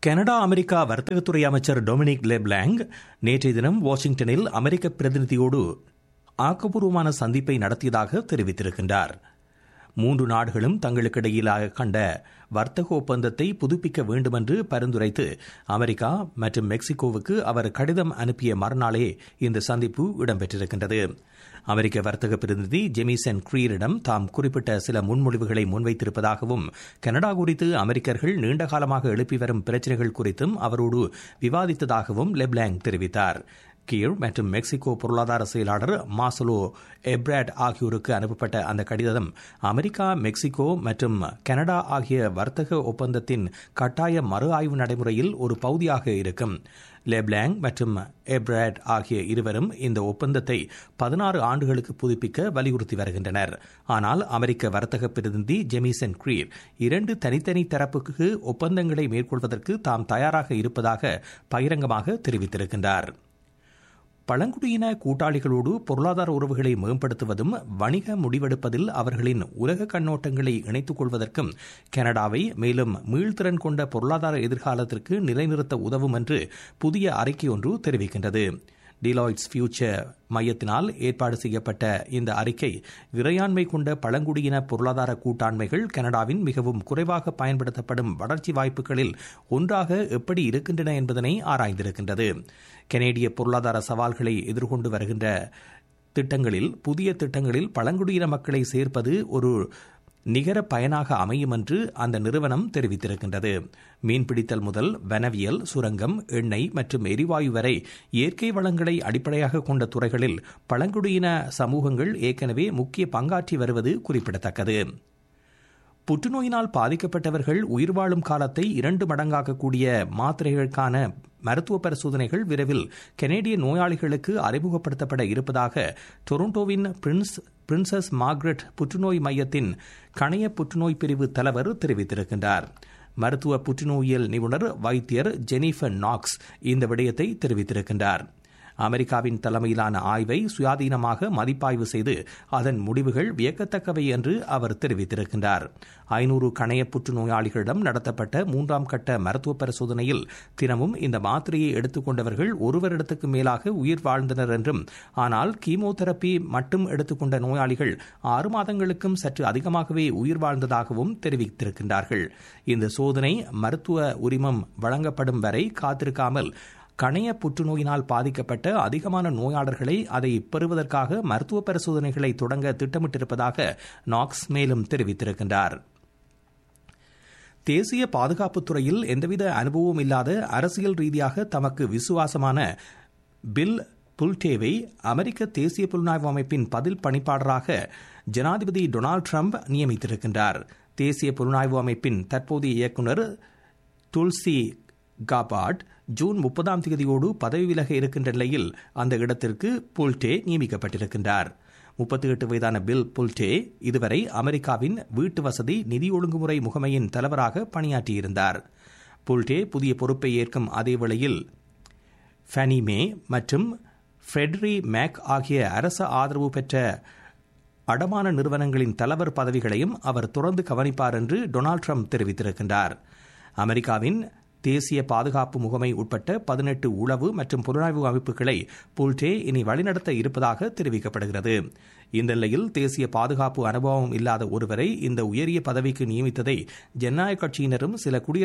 Canada America வர்த்தகத்துறை அமைச்சர் Dominic லெப்லாங் நேற்றைய தினம் வாஷிங்டனில் அமெரிக்க பிரதிநிதியோடு ஆக்கப்பூர்வமான சந்திப்பை நடத்தியதாக தெரிவித்திருக்கின்றார் மூன்று நாடுகளும் தங்களுக்கிடையிலாக கண்ட வர்த்தக ஒப்பந்தத்தை புதுப்பிக்க வேண்டுமென்று பரிந்துரைத்து அமெரிக்கா மற்றும் மெக்சிகோவுக்கு அவர் கடிதம் அனுப்பிய மறுநாளே இந்த சந்திப்பு இடம்பெற்றிருக்கின்றது அமெரிக்க வர்த்தக பிரதிநிதி ஜெமிசன் கிரீரிடம் தாம் குறிப்பிட்ட சில முன்மொழிவுகளை முன்வைத்திருப்பதாகவும் கனடா குறித்து அமெரிக்கர்கள் நீண்டகாலமாக எழுப்பி வரும் பிரச்சினைகள் குறித்தும் அவரோடு விவாதித்ததாகவும் லெப்லாங் தெரிவித்தார் கீர் மற்றும் மெக்சிகோ பொருளாதார செயலாளர் மாசலோ எப்ராட் ஆகியோருக்கு அனுப்பப்பட்ட அந்த கடிதம் அமெரிக்கா மெக்சிகோ மற்றும் கனடா ஆகிய வர்த்தக ஒப்பந்தத்தின் கட்டாய மறு ஆய்வு நடைமுறையில் ஒரு பகுதியாக இருக்கும் லெப்லாங் மற்றும் எப்ராட் ஆகிய இருவரும் இந்த ஒப்பந்தத்தை பதினாறு ஆண்டுகளுக்கு புதுப்பிக்க வலியுறுத்தி வருகின்றனர் ஆனால் அமெரிக்க வர்த்தக பிரதிநிதி ஜெமிசன் கிரீர் இரண்டு தனித்தனி தரப்புக்கு ஒப்பந்தங்களை மேற்கொள்வதற்கு தாம் தயாராக இருப்பதாக பகிரங்கமாக தெரிவித்திருக்கின்றார் பழங்குடியின கூட்டாளிகளோடு பொருளாதார உறவுகளை மேம்படுத்துவதும் வணிக முடிவெடுப்பதில் அவர்களின் உலக கண்ணோட்டங்களை இணைத்துக் கொள்வதற்கும் கனடாவை மேலும் மீள்திறன் கொண்ட பொருளாதார எதிர்காலத்திற்கு நிலைநிறுத்த உதவும் என்று புதிய அறிக்கை ஒன்று தெரிவிக்கின்றது டிலாய்ட்ஸ் ஃபியூச்சர் மையத்தினால் ஏற்பாடு செய்யப்பட்ட இந்த அறிக்கை இறையாண்மை கொண்ட பழங்குடியின பொருளாதார கூட்டாண்மைகள் கனடாவின் மிகவும் குறைவாக பயன்படுத்தப்படும் வளர்ச்சி வாய்ப்புகளில் ஒன்றாக எப்படி இருக்கின்றன என்பதனை ஆராய்ந்திருக்கின்றது கனேடிய பொருளாதார சவால்களை எதிர்கொண்டு வருகின்ற திட்டங்களில் புதிய திட்டங்களில் பழங்குடியின மக்களை சேர்ப்பது ஒரு நிகர பயனாக அமையும் என்று அந்த நிறுவனம் தெரிவித்திருக்கின்றது மீன்பிடித்தல் முதல் வனவியல் சுரங்கம் எண்ணெய் மற்றும் எரிவாயு வரை இயற்கை வளங்களை அடிப்படையாக கொண்ட துறைகளில் பழங்குடியின சமூகங்கள் ஏற்கனவே முக்கிய பங்காற்றி வருவது குறிப்பிடத்தக்கது புற்றுநோயினால் பாதிக்கப்பட்டவர்கள் உயிர் வாழும் காலத்தை இரண்டு மடங்காக்கக்கூடிய மாத்திரைகளுக்கான மருத்துவ பரிசோதனைகள் விரைவில் கனேடிய நோயாளிகளுக்கு அறிமுகப்படுத்தப்பட இருப்பதாக டொரண்டோவின் பிரின்ஸ் பிரின்சஸ் மார்க்ரெட் புற்றுநோய் மையத்தின் கணைய புற்றுநோய் பிரிவு தலைவர் தெரிவித்திருக்கின்றார் மருத்துவ புற்றுநோயியல் நிபுணர் வைத்தியர் ஜெனிஃபர் நாக்ஸ் இந்த விடயத்தை தெரிவித்திருக்கின்றார் அமெரிக்காவின் தலைமையிலான ஆய்வை சுயாதீனமாக மதிப்பாய்வு செய்து அதன் முடிவுகள் வியக்கத்தக்கவை என்று அவர் தெரிவித்திருக்கின்றார் ஐநூறு கணைய புற்றுநோயாளிகளிடம் நடத்தப்பட்ட மூன்றாம் கட்ட மருத்துவ பரிசோதனையில் தினமும் இந்த மாத்திரையை எடுத்துக்கொண்டவர்கள் ஒரு வருடத்துக்கு மேலாக உயிர் வாழ்ந்தனர் என்றும் ஆனால் கீமோதெரப்பி மட்டும் எடுத்துக்கொண்ட நோயாளிகள் ஆறு மாதங்களுக்கும் சற்று அதிகமாகவே உயிர் வாழ்ந்ததாகவும் தெரிவித்திருக்கின்றார்கள் இந்த சோதனை மருத்துவ உரிமம் வழங்கப்படும் வரை காத்திருக்காமல் கணைய புற்றுநோயினால் பாதிக்கப்பட்ட அதிகமான நோயாளர்களை அதை பெறுவதற்காக மருத்துவ பரிசோதனைகளை தொடங்க திட்டமிட்டிருப்பதாக நாக்ஸ் மேலும் தெரிவித்திருக்கின்றார் தேசிய பாதுகாப்புத் துறையில் எந்தவித அனுபவம் இல்லாத அரசியல் ரீதியாக தமக்கு விசுவாசமான பில் புல்டேவை அமெரிக்க தேசிய புலனாய்வு அமைப்பின் பதில் பணிப்பாளராக ஜனாதிபதி டொனால்டு ட்ரம்ப் நியமித்திருக்கின்றார் தேசிய புலனாய்வு அமைப்பின் தற்போதைய இயக்குநர் துல்சி காபாட் ஜூன் முப்பதாம் தேதியோடு பதவி விலக இருக்கின்ற நிலையில் அந்த இடத்திற்கு புல்டே நியமிக்கப்பட்டிருக்கின்றார் முப்பத்தி எட்டு வயதான பில் புல்டே இதுவரை அமெரிக்காவின் வீட்டு வசதி நிதி ஒழுங்குமுறை முகமையின் தலைவராக பணியாற்றியிருந்தார் புல்டே புதிய பொறுப்பை ஏற்கும் அதே வேளையில் ஃபனிமே மற்றும் ஃபெட்ரி மேக் ஆகிய அரச ஆதரவு பெற்ற அடமான நிறுவனங்களின் தலைவர் பதவிகளையும் அவர் தொடர்ந்து கவனிப்பார் என்று டொனால்டு ட்ரம்ப் தெரிவித்திருக்கின்றார் அமெரிக்காவின் தேசிய பாதுகாப்பு முகமை உட்பட்ட பதினெட்டு உளவு மற்றும் புலனாய்வு அமைப்புகளை புல்டே இனி வழிநடத்த இருப்பதாக தெரிவிக்கப்படுகிறது இந்த நிலையில் தேசிய பாதுகாப்பு அனுபவம் இல்லாத ஒருவரை இந்த உயரிய பதவிக்கு நியமித்ததை ஜனநாயக கட்சியினரும் சில குடியரசு